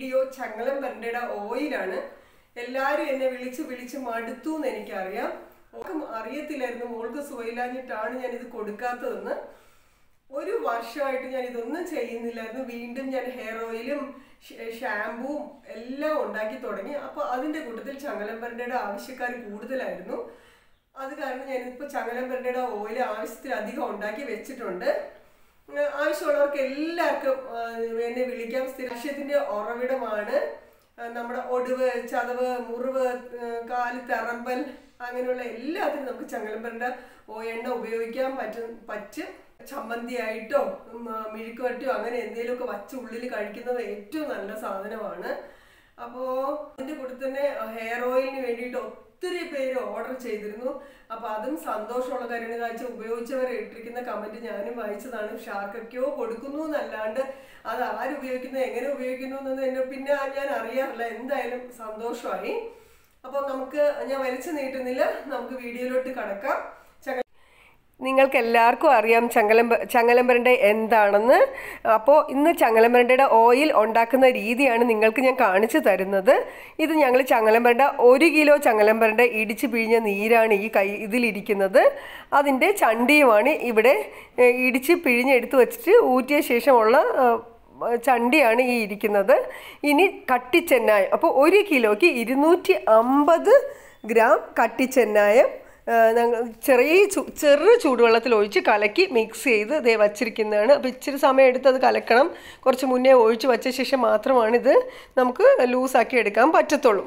video ചങ്ങലം പരണ്ടയുടെ ഓയിലാണ് എല്ലാവരും എന്നെ വിളിച്ച് വിളിച്ച് മടുത്തു എന്ന് എനിക്കറിയാം ഓർക്കും അറിയത്തില്ലായിരുന്നു മോൾക്ക് സുഖമില്ലാഞ്ഞിട്ടാണ് ഞാൻ ഇത് കൊടുക്കാത്തതെന്ന് ഒരു വർഷമായിട്ട് ഞാൻ ഇതൊന്നും ചെയ്യുന്നില്ലായിരുന്നു വീണ്ടും ഞാൻ ഹെയർ ഓയിലും ഷ- ഷാമ്പൂവും എല്ലാം ഉണ്ടാക്കി തുടങ്ങി അപ്പോൾ അതിൻ്റെ കൂട്ടത്തിൽ ചങ്ങലം പരണ്ടയുടെ ആവശ്യക്കാർ കൂടുതലായിരുന്നു അത് കാരണം ഞാനിപ്പോൾ ചങ്ങലം പരണ്ടയുടെ ഓയിൽ ആവശ്യത്തിലധികം ഉണ്ടാക്കി വെച്ചിട്ടുണ്ട് ഉം, ആവശ്യമുള്ളവർക്ക് എല്ലാവർക്കും ആ, എന്നെ വിളിക്കാം സ്ഥിരാശയത്തിൻ്റെ ഉറവിടമാണ് ആ, നമ്മുടെ ഒടിവ് ചതവ് മുറിവ് ആ, കാല് തറമ്പൽ അങ്ങനെയുള്ള എല്ലാത്തിനും നമുക്ക് ചങ്ങലമ്പരണ്ട എണ്ണ ഉപയോഗിക്കാൻ പറ്റും പറ്റും ചമ്മന്തി ആയിട്ടോ ഉം, ആ, മെഴുക്കുവരട്ടിയോ അങ്ങനെ എന്തെങ്കിലുമൊക്കെ വച്ച് ഉള്ളിൽ കഴിക്കുന്നത് ഏറ്റവും നല്ല സാധനമാണ് അപ്പോൾ അതിൻ്റെ കൂടെ തന്നെ ഹെയർ ഓയിലിന് വേണ്ടിയിട്ട് ഒത്തിരി പേര് ഓർഡർ ചെയ്തിരുന്നു അപ്പോൾ അതും സന്തോഷമുള്ള കാര്യമാണ് കാഴ്ച ഉപയോഗിച്ചവർ ഇട്ടിരിക്കുന്ന കമൻറ്റ് ഞാനും വായിച്ചതാണ് ഷാർക്കൊക്കെയോ കൊടുക്കുന്നു എന്നല്ലാണ്ട് അത് ആരുപയോഗിക്കുന്നു എങ്ങനെ ഉപയോഗിക്കുന്നു എന്നത് എന്നെ പിന്നെ ഞാൻ അറിയാറില്ല എന്തായാലും സന്തോഷമായി അപ്പോൾ നമുക്ക് ഞാൻ വലിച്ചു നീട്ടുന്നില്ല നമുക്ക് വീഡിയോയിലോട്ട് കടക്കാം ചങ്ങ നിങ്ങൾക്ക് എല്ലാവർക്കും അറിയാം ചങ്ങലമ്പ ചങ്ങലമ്പരണ്ട എന്താണെന്ന് അപ്പോൾ ഇന്ന് ചങ്ങലമ്പരണ്ടയുടെ ഓയിൽ ഉണ്ടാക്കുന്ന രീതിയാണ് നിങ്ങൾക്ക് ഞാൻ കാണിച്ചു തരുന്നത് ഇത് ഞങ്ങൾ ചങ്ങലമ്പരണ്ട ഒരു കിലോ ചങ്ങലമ്പരണ്ട ഇടിച്ച് പിഴിഞ്ഞ നീരാണ് ഈ കൈ ഇതിലിരിക്കുന്നത് അതിൻ്റെ ചണ്ടിയുമാണ് ഇവിടെ ഏ, ഇടിച്ച് പിഴിഞ്ഞെടുത്ത് വെച്ചിട്ട് ഊറ്റിയ ശേഷമുള്ള ആ, ചണ്ടിയാണ് ഈ ഇരിക്കുന്നത് ഇനി കട്ടിച്ചെന്നായം അപ്പോൾ ഒരു കിലോയ്ക്ക് ഇരുന്നൂറ്റി അമ്പത് ഗ്രാം കട്ടിച്ചെന്നായം ആ, ഞങ്ങൾ ചെറിയ ചു- ചെറു ചൂടുവെള്ളത്തിൽ ഒഴിച്ച് കലക്കി മിക്സ് ചെയ്ത് ദേ വച്ചിരിക്കുന്നതാണ് അപ്പോൾ ഇച്ചിരി സമയം എടുത്ത് അത് കലക്കണം കുറച്ച് മുന്നേ ഒഴിച്ച് വച്ച ശേഷം മാത്രമാണ് ഇത് നമുക്ക് ലൂസാക്കി എടുക്കാൻ പറ്റത്തുള്ളൂ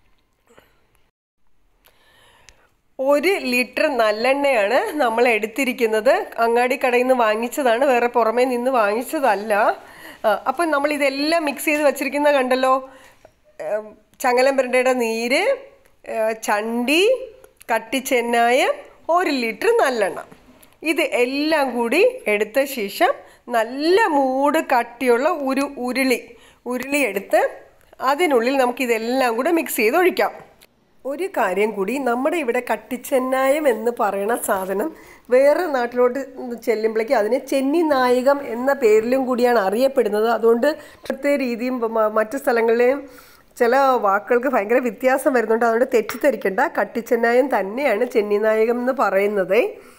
ഒരു ലിറ്റർ നല്ലെണ്ണയാണ് നമ്മൾ എടുത്തിരിക്കുന്നത് അങ്ങാടി കടയിൽ നിന്ന് വാങ്ങിച്ചതാണ് വേറെ പുറമേ നിന്ന് വാങ്ങിച്ചതല്ല ആ, അപ്പം നമ്മൾ ഇതെല്ലാം മിക്സ് ചെയ്ത് വച്ചിരിക്കുന്ന കണ്ടല്ലോ ഏം, ചങ്ങലമ്പരണ്ടയുടെ നീര് ഏ, ചണ്ടി കട്ടിച്ചെന്നായം ഒരു ലിറ്റർ നല്ലെണ്ണ ഇത് എല്ലാം കൂടി എടുത്ത ശേഷം നല്ല മൂട് കട്ടിയുള്ള ഒരു ഉരുളി ഉരുളി എടുത്ത് അതിനുള്ളിൽ നമുക്കിതെല്ലാം കൂടെ മിക്സ് ചെയ്ത് ഒഴിക്കാം ഒരു കാര്യം കൂടി നമ്മുടെ ഇവിടെ കട്ടിച്ചെന്നായം എന്ന് പറയുന്ന സാധനം വേറെ നാട്ടിലോട്ട് ചെല്ലുമ്പോഴേക്ക് അതിനെ ചെന്നി നായകം എന്ന പേരിലും കൂടിയാണ് അറിയപ്പെടുന്നത് അതുകൊണ്ട് പ്രത്യേക രീതിയും മ- മറ്റു സ്ഥലങ്ങളിലെയും ചില വാക്കുകൾക്ക് ഭയങ്കര വ്യത്യാസം വരുന്നുണ്ട് അതുകൊണ്ട് തെറ്റിദ്ധരിക്കേണ്ട കട്ടിച്ചെന്നായം തന്നെയാണ് ചെന്നി നായകം എന്ന് പറയുന്നത്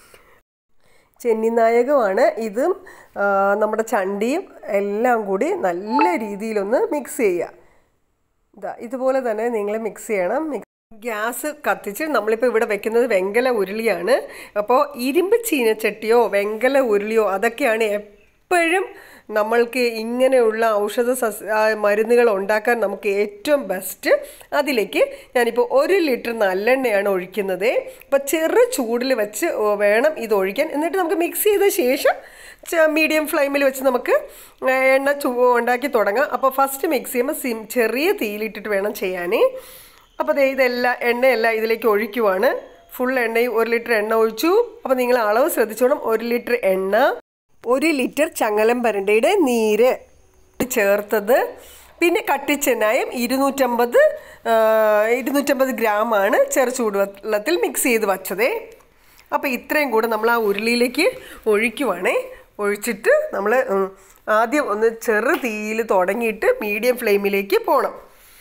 ചെന്നിനായകമാണ് ഇതും ആ, നമ്മുടെ ചണ്ടിയും എല്ലാം കൂടി നല്ല രീതിയിലൊന്ന് മിക്സ് ചെയ്യുക ഇതാ ഇതുപോലെ തന്നെ നിങ്ങൾ മിക്സ് ചെയ്യണം മിക്സ് ഗ്യാസ് കത്തിച്ച് നമ്മളിപ്പോൾ ഇവിടെ വെക്കുന്നത് വെങ്കല ഉരുളിയാണ് അപ്പോൾ ഇരുമ്പ് ചീനച്ചട്ടിയോ വെങ്കല ഉരുളിയോ അതൊക്കെയാണ് എപ്പോഴും നമ്മൾക്ക് ഇങ്ങനെയുള്ള ഔഷധ സസ് ആ, മരുന്നുകൾ ഉണ്ടാക്കാൻ നമുക്ക് ഏറ്റവും ബെസ്റ്റ് അതിലേക്ക് ഞാനിപ്പോൾ ഒരു ലിറ്റർ നല്ലെണ്ണയാണ് ഒഴിക്കുന്നത് അപ്പോൾ ചെറു ചൂടിൽ വെച്ച് ഓ, വേണം ഇത് ഒഴിക്കാൻ എന്നിട്ട് നമുക്ക് മിക്സ് ചെയ്ത ശേഷം മീഡിയം ഫ്ലെയിമിൽ വെച്ച് നമുക്ക് ആ, എണ്ണ ചൂ ഉണ്ടാക്കി തുടങ്ങാം അപ്പോൾ ഫസ്റ്റ് മിക്സ് ചെയ്യുമ്പോൾ സിം ചെറിയ തീയിലിട്ടിട്ട് വേണം ചെയ്യാനേ അപ്പോൾ ദേ ഇതെല്ലാം എണ്ണയെല്ലാം ഇതിലേക്ക് ഒഴിക്കുവാണ് ഫുൾ എണ്ണയും ഒരു ലിറ്റർ എണ്ണ ഒഴിച്ചു അപ്പോൾ നിങ്ങൾ അളവ് ശ്രദ്ധിച്ചോണം ഒരു ലിറ്റർ എണ്ണ ഒരു ലിറ്റർ ചങ്ങലം പരണ്ടയുടെ നീര് ചേർത്തത് പിന്നെ കട്ടിച്ചെന്നായം ഇരുന്നൂറ്റമ്പത് ആ, ഇരുന്നൂറ്റമ്പത് ഗ്രാമാണ് ചെറു ചൂടുവെള്ളത്തിൽ മിക്സ് ചെയ്ത് വച്ചതേ അപ്പോൾ ഇത്രയും കൂടെ നമ്മൾ ആ ഉരുളിയിലേക്ക് ഒഴിക്കുവാണേ ഒഴിച്ചിട്ട് നമ്മൾ ഉം, ആദ്യം ഒന്ന് ചെറു തീയിൽ തുടങ്ങിയിട്ട് മീഡിയം ഫ്ലെയിമിലേക്ക് പോകണം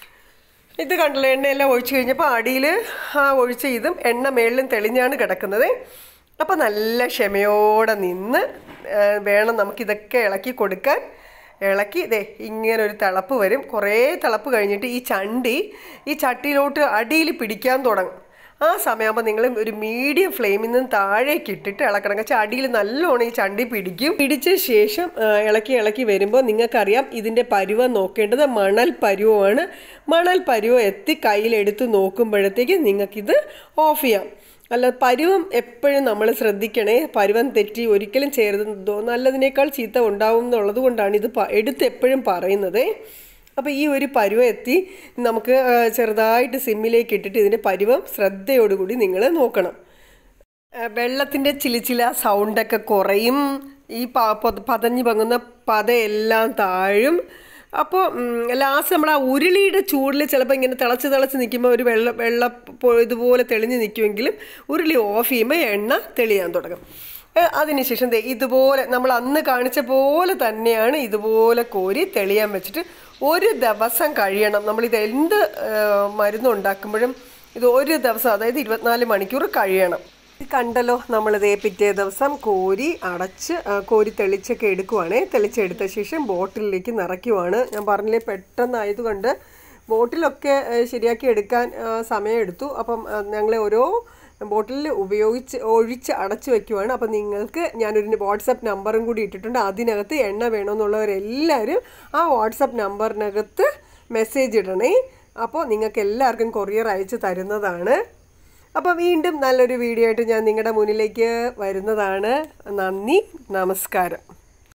ഇത് കണ്ടല്ലോ എണ്ണയെല്ലാം ഒഴിച്ച് കഴിഞ്ഞപ്പോൾ അടിയിൽ ആ ഒഴിച്ച ഇതും എണ്ണ മേളിലും തെളിഞ്ഞാണ് കിടക്കുന്നത് അപ്പോൾ നല്ല ക്ഷമയോടെ നിന്ന് ആ, വേണം നമുക്കിതൊക്കെ ഇളക്കി കൊടുക്കാൻ ഇളക്കി ഇതേ ഇങ്ങനെ ഒരു തിളപ്പ് വരും കുറേ തിളപ്പ് കഴിഞ്ഞിട്ട് ഈ ചണ്ടി ഈ ചട്ടിയിലോട്ട് അടിയിൽ പിടിക്കാൻ തുടങ്ങും ആ സമയമാകുമ്പോൾ നിങ്ങൾ ഒരു മീഡിയം ഫ്ലെയിമിൽ നിന്ന് താഴേക്ക് ഇട്ടിട്ട് ഇളക്കണം വെച്ചാൽ അടിയിൽ നല്ലോണം ഈ ചണ്ടി പിടിക്കും പിടിച്ച ശേഷം ആ, ഇളക്കി ഇളക്കി വരുമ്പോൾ നിങ്ങൾക്കറിയാം ഇതിൻ്റെ പരുവം നോക്കേണ്ടത് മണൽ പരുവമാണ് മണൽ പരുവം എത്തി കയ്യിലെടുത്ത് നോക്കുമ്പോഴത്തേക്ക് നിങ്ങൾക്കിത് ഓഫ് ചെയ്യാം അല്ല പരുവം എപ്പോഴും നമ്മൾ ശ്രദ്ധിക്കണേ പരുവം തെറ്റി ഒരിക്കലും ചേരുന്നതോ നല്ലതിനേക്കാൾ ചീത്ത ഉണ്ടാവും എന്നുള്ളത് കൊണ്ടാണ് ഇത് പ- എടുത്ത് എപ്പോഴും പറയുന്നത് അപ്പോൾ ഈ ഒരു പരുവം എത്തി നമുക്ക് ആ, ചെറുതായിട്ട് സിമ്മിലേക്ക് ഇട്ടിട്ട് ഇതിൻ്റെ പരുവം ശ്രദ്ധയോടുകൂടി നിങ്ങൾ നോക്കണം വെള്ളത്തിൻ്റെ ചില സൗണ്ടൊക്കെ കുറയും ഈ പ പൊ- പതഞ്ഞ് പൊങ്ങുന്ന പതയെല്ലാം താഴും അപ്പോൾ ലാസ്റ്റ് നമ്മൾ ആ ഉരുളിയുടെ ചൂടിൽ ചിലപ്പോൾ ഇങ്ങനെ തിളച്ച് തിളച്ച് നിൽക്കുമ്പോൾ ഒരു വെള്ള വെള്ള പൊ- ഇതുപോലെ തെളിഞ്ഞ് നിൽക്കുമെങ്കിലും ഉരുളി ഓഫ് ചെയ്യുമ്പോൾ എണ്ണ തെളിയാൻ തുടങ്ങും ഏ, അതിനുശേഷം ദേ ഇതുപോലെ നമ്മൾ അന്ന് കാണിച്ച പോലെ തന്നെയാണ് ഇതുപോലെ കോരി തെളിയാൻ വെച്ചിട്ട് ഒരു ദിവസം കഴിയണം നമ്മളിത് എന്ത് മരുന്ന് ഉണ്ടാക്കുമ്പോഴും ഇത് ഒരു ദിവസം അതായത് ഇരുപത്തിനാല് മണിക്കൂർ കഴിയണം ഇത് കണ്ടല്ലോ നമ്മളിതേ പിറ്റേ ദിവസം കോരി അടച്ച് ആ, കോരി തെളിച്ചൊക്കെ എടുക്കുവാണേ തെളിച്ചെടുത്ത ശേഷം ബോട്ടിലിലേക്ക് നിറയ്ക്കുവാണ് ഞാൻ പറഞ്ഞില്ലേ പെട്ടെന്നായതുകൊണ്ട് ബോട്ടിലൊക്കെ ആ, ശരിയാക്കി എടുക്കാൻ ആ, സമയമെടുത്തു അപ്പം ഞങ്ങൾ ഓരോ ബോട്ടിലിൽ ഉപയോഗിച്ച് ഒഴിച്ച് അടച്ചു വെക്കുവാണ് അപ്പം നിങ്ങൾക്ക് ഞാനൊരു വാട്സപ്പ് നമ്പറും കൂടി ഇട്ടിട്ടുണ്ട് അതിനകത്ത് എണ്ണ വേണമെന്നുള്ളവരെല്ലാവരും ആ വാട്സപ്പ് നമ്പറിനകത്ത് മെസ്സേജ് ഇടണേ അപ്പോൾ നിങ്ങൾക്ക് എല്ലാവർക്കും കൊറിയർ അയച്ച് തരുന്നതാണ് അപ്പോൾ വീണ്ടും നല്ലൊരു വീഡിയോ ആയിട്ട് ഞാൻ നിങ്ങളുടെ മുന്നിലേക്ക് വരുന്നതാണ് നന്ദി നമസ്കാരം